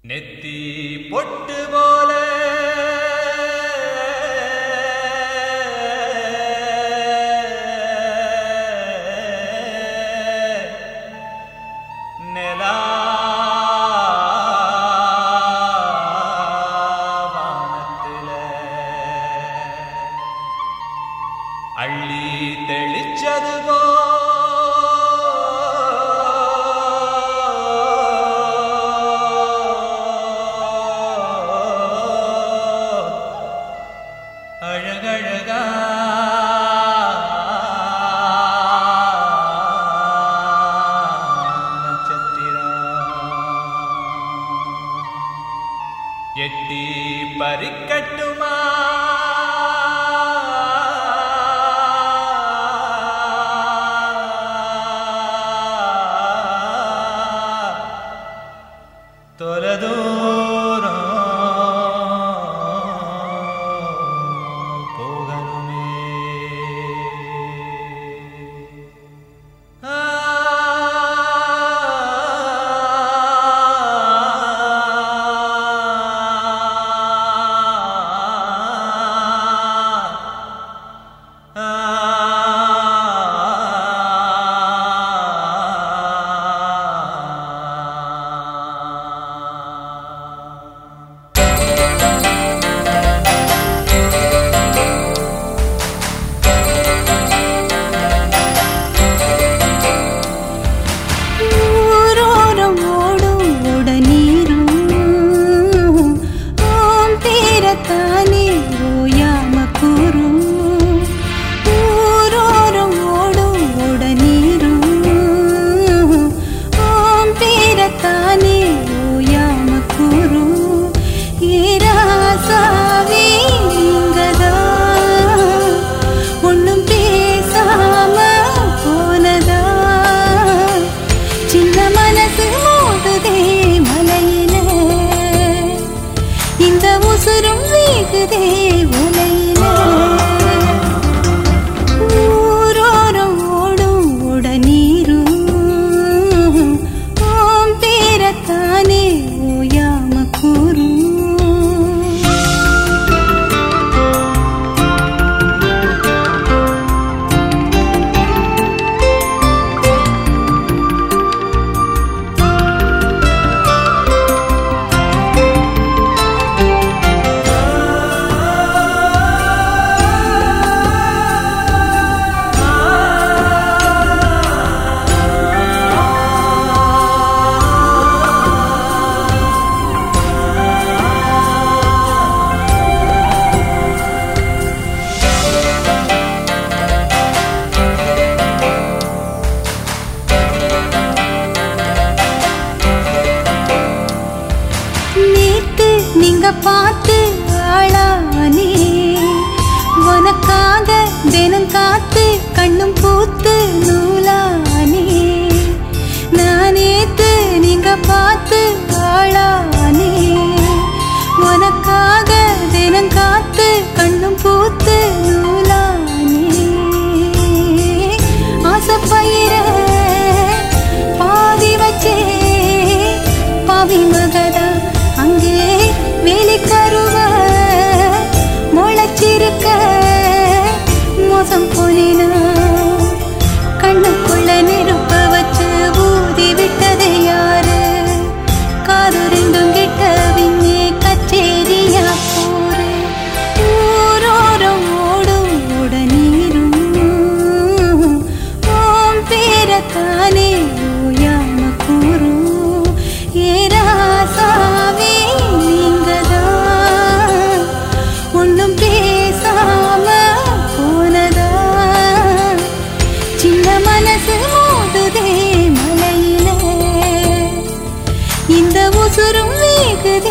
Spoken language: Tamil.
நெத்தி பொட்டு போல நிலா வானத்தில அள்ளி தெளிச்சது அழகழகா நட்சத்திரம் எட்டி பறிக்கட்டுமா தொலைதூரம் போகணுமே ஊரோரம் ஓடும் உடனீரும் ஓம் தீரத்தானே ஓயாம கூறும் ஊரோரம் ஓடும் உடனீரும் ஓம் தீரத்தானே ஓயாம கூறும் ஏராசாவே இங்கதான் ஒண்ணும் பேசாம போனதா சின்ன மனசு மோதுதே மலையில இந்த உசுரும் வீகுதே உலையில ஊரோரம் ஓடும் உடனீரும் ஓம் பேரத்தானே ஓயாம கூறும் நேத்து நீங்க பார்த்து ஆளானே உனக்காக தினம் காத்து கண்ணும் பூத்து நூலானே நான் நேத்து நீங்க பார்த்து ஆளானே உனக்காக தினம் காத்து கண்ணும் பூத்து நூலானே ஆசப்பயிர பாதி வச்சே பாவி மகதா அங்கே வேலைக்கருவ முளைச்சிருக்க மோசம் போனேனா கண்ணுக்குள்ள நெருப்ப வச்சு ஊதி விட்டது யாரு காது ரெண்டும் கிட்ட விண்ணே கச்சேரியா போரு ஊரோரம் ஓடும் உடனீரும் ஓம் பேரத்தானே ஓயாம கூறும் ஏராசாவே நீங்கதான் ஒண்ணும் பேசாம போனதா சின்ன மனசு மோதுதே மலையில இந்த உசுரும் வேகுதே